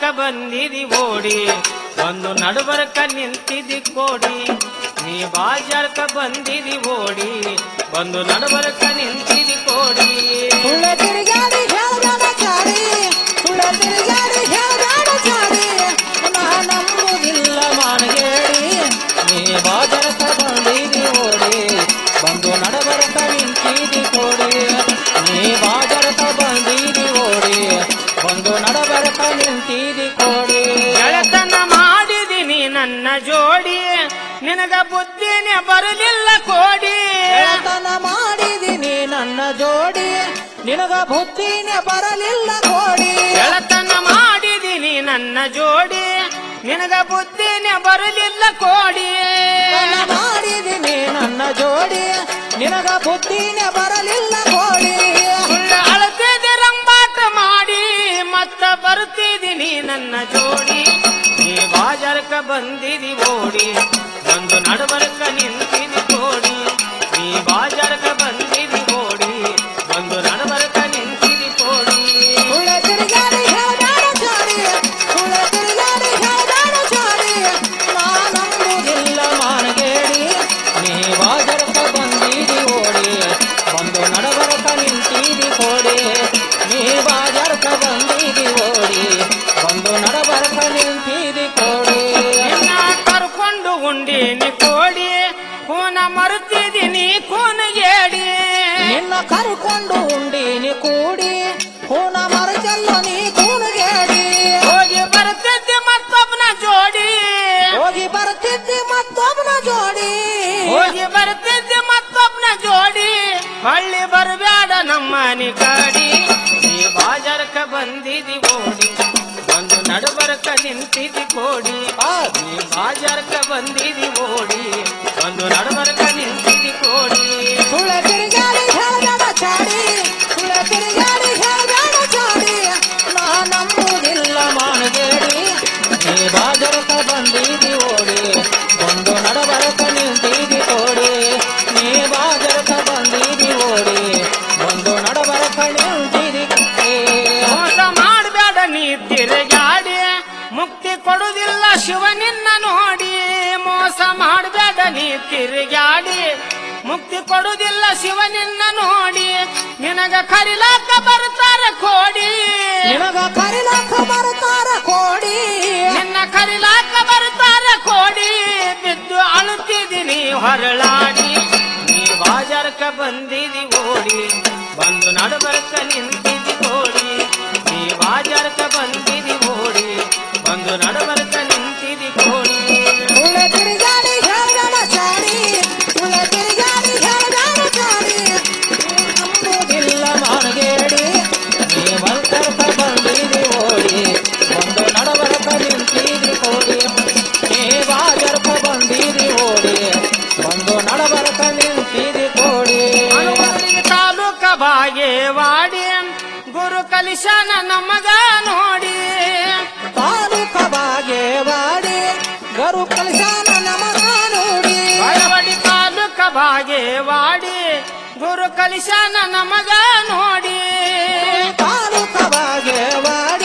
ಬಾಜಾರಕ ಬಂದಿದಿ ಓಡಿ ಒಂದು ನಡುಬರಕ ನಿಂತಿದಿ ಕೋಡಿ ನೀ ಬಾಜಾರಕ ಬಂದಿದಿ ಓಡಿ ಒಂದು ನಡುಬರಕ ನಿಂತಿದಿ ಕೋಡಿ ಸುಳ್ಳ ತಿರುಗಾಡಿ ಹೇಳ್ದಾಡ ಚಾಡಿ ಸುಳ್ಳ ತಿರುಗಾಡಿ ಹೇಳ್ದಾಡ ಚಾಡಿ ನಾ ನಂಬುದಿಲ್ಲ ಮಾನಗೇಡಿ ನೀ ಬಾಜರಕ ಬಂದಿದಿ ಓಡಿ ಬಂದು ನಡಬರಕ ನಿಂತಿದಿ ಕೋಡಿ ನೀ ಬಾಜರಕ ಬಂದಿದಿ ಓಡಿ ಬಂದು ನಡಬರಕ ನಿಂತಿದಿ ಕೋಡಿ ಗೆಳತನ ಮಾಡಿದಿನಿ ನನ್ನ ಜೋಡಿ ನಿನಗ ಬುದ್ಧಿನೇ ಬರಲಿಲ್ಲ ಕೋಡಿ ಗೆಳತನ ಮಾಡಿದಿನಿ ನನ್ನ ಜೋಡಿ ನಿನಗ ಬುದ್ಧಿನೇ ಬರಲಿಲ್ಲ ಕೋಡಿ ಗೆಳತನ ಮಾಡಿದಿನಿ ನನ್ನ ಜೋಡಿ ನಿನಗ ಬುದ್ಧಿನೇ ಬರಲಿಲ್ಲ ಕೋಡಿ ನನ್ನ ಮಾಡಿದಿನಿ ನನ್ನ ಜೋಡಿ ನಿನಗ ಬುದ್ಧಿನೇ ಬರಲಿಲ್ಲ ಕೋಡಿ ಸುಳ್ಳ ಅಳತಿದೆ ರಂಬಾಟ ಮಾಡಿ ಮತ್ತ ಬರ್ತಿದ್ದೀನಿ ನನ್ನ ಜೋಡಿ ನೀ ಬಾಜಾರಕ ಬಂದಿದಿ ಓಡಿ ಒಂದು ನಡಬರಕ ನಿಂತಿದಿ ಕೋಡಿ ನೀ ಬಾಜಾರಕ ಬಂದಿದಿ ಓಡಿ ಒಂದು ನಡಬರಕ ನಿಂತಿದಿ ಕೋಡಿ ಸುಳ್ಳ ತಿರುಗಾಡಿ ಹೇಳ್ದಾಡ ಚಾಡಿ ಸುಳ್ಳ ತಿರುಗಾಡಿ ಹೇಳ್ದಾಡ ಚಾಡಿ ನಾ ನಂಬುದಿಲ್ಲ ಮಾನಗೇಡಿ ನೀ ಬಾಜರಕ ಬಂದಿದಿ ಓಡಿ ಬಂದು ನಡಬರಕ ನಿಂತಿದಿ ಕೋಡಿ ನೀ ಬಾಜರಕ ಬಂದಿದಿ ಓಡಿ ಬಂದು ನಡಬರಕ ನಿಂತಿದಿ ಕೋಡಿ ನಿನ್ನ ಕರ್ಕೊಂಡು ಉಂಡಿನಿ ಕೋಡಿ ಕೂನ ಮರುತಿದ್ದೀನಿ ಕೂನಗೇಡಿ ನಿನ್ನ ಕರ್ಕೊಂಡು ಉಂಡಿನಿ ಕೂಡಿ ಹೂನ ಮರಚಲ್ಲ ನೀ ಕೂಣಗೇಡಿ ಹೋಗಿ ಬರ್ತಿದ್ದೆ ಮತ್ತೊಬ್ಬನ ಜೋಡಿ ಹೋಗಿ ಬರ್ತಿದ್ದಿ ಮತ್ತೊಬ್ಬನ ಜೋಡಿ ಹೋಗಿ ಬರ್ತಿದ್ದೆ ಮತ್ತೊಬ್ಬನ ಜೋಡಿ ಹಳ್ಳಿ ಬರಬೇಡ ನಮ್ಮನಿ ಗಾಡಿ ನೀ ಬಾಜಾರಕ ಬಂದಿದಿ ಓಡಿ ಒಂದು ನಡುಬರಕ ನಿಂತಿದಿ ಕೋಡಿ ಆ, ನೀ ಬಾಜಾರಕ ಬಂದಿದಿ ಓಡಿ ಒಂದು ನಡುಬರಕ ನಿಂತಿದಿ ಕೋಡಿ ಸುಳ್ಳ ತಿರುಗಾಡಿ ಹೇಳ್ದಾಡ ಚಾಡಿ ಸುಳ್ಳ ತಿರುಗಾಡಿ ಹೇಳ್ದಾಡ ಚಾಡಿ ನಾ ನಂಬುದಿಲ್ಲ ಮಾನಗೇಡಿ ನೀ ಬಾಜರಕ ಬಂದಿದಿ ಓಡಿ ಒಂದು ನಡಬರಕ ನಿಂತಿದಿ ಕೋಡಿ ನೀ ಬಾಜರಕ ಬಂದಿದಿ ಓಡಿ ಒಂದು ನಡಬರಕ ನಿಂತಿದಿ ಕೋಡಿ. ಮೋಸ ಮಾಡಬೇಡ ನೀ ತಿರುಗಾಡಿ ಮುಕ್ತಿ ಕೊಡುವುದಿಲ್ಲ ಶಿವ ನಿನ್ನ ನೋಡಿ ಮೋಸ ಮಾಡಬೇಡ ನೀ ತಿರುಗಾಡಿ ಮುಕ್ತಿ ಕೊಡುವುದಿಲ್ಲ ಶಿವ ನಿನ್ನ ನೋಡಿ ನಿನಗ ಕರಿಲಾಕ ಬರ್ತಾರ ಕೋಡಿ ನಿನಗ ಕರಿಲಾಕ ಬರ್ತಾರ ಕೋಡಿ ನಿನ್ನ ಕರಿಲಾಕ ಬರ್ತಾರ ಕೋಡಿ ಬಿದ್ದು ಅಳುತ್ತಿದ್ದೀನಿ ಹೊರಳಾಡಿ ನೀ ಬಾಜಾರಕ ಬಂದಿದಿ ಓಡಿ ಬಂದು ನಡುಬರಕ ನಿಂತಿದಿ ಕೋಡಿ ನೀ ಬಾಜಾರಕ ಬಂದಿದಿ ಓಡಿ ಬಂದು ನಡುಬರಕ ನಿಂತಿದಿ ಕೋಡಿ ಸುಳ್ಳ ತಿರುಗಾಡಿ ಹೇಳ್ದಾಡ ಚಾಡಿ ಸುಳ್ಳ ತಿರುಗಾಡಿ ಹೇಳ್ದಾಡ ಚಾಡಿ ನಂಬುದಿಲ್ಲ ಮಾನಗೇಡಿ ನೀ ಮಲ್ಕರ್ಕ ಬಂದಿದಿ ಓಡಿ ಒಂದು ನಡಬರಕ ನಿಂತಿದಿ ಕೋಡಿ ನೀ ಬಾಜರ್ಕ ಬಂದಿದಿ ಓಡಿ ಒಂದು ನಡಬರಕ ನಿಂತಿದಿ ಕೋಡಿ ಮನುಮರಿಗೆ ತಾಲೂಕ ಬಾಗೇವಾಡಿ ಗುರು ಕಲಿಶನ ನಮಗ ನೋಡಿ ತಾಲೂಕ ಬಾಗೇವಾಡಿ ಗರು ಕಲಿಸಾನ ನಮಗ ನೋಡಿ ಬಯವಡಿ ತಾಲೂಕ ಬಾಗೇವಾಡಿ ಗುರು ಕಲಿಶನ ನಮಗ ನೋಡಿ ತಾಲೂಕ ಬಾಗೇವಾಡಿ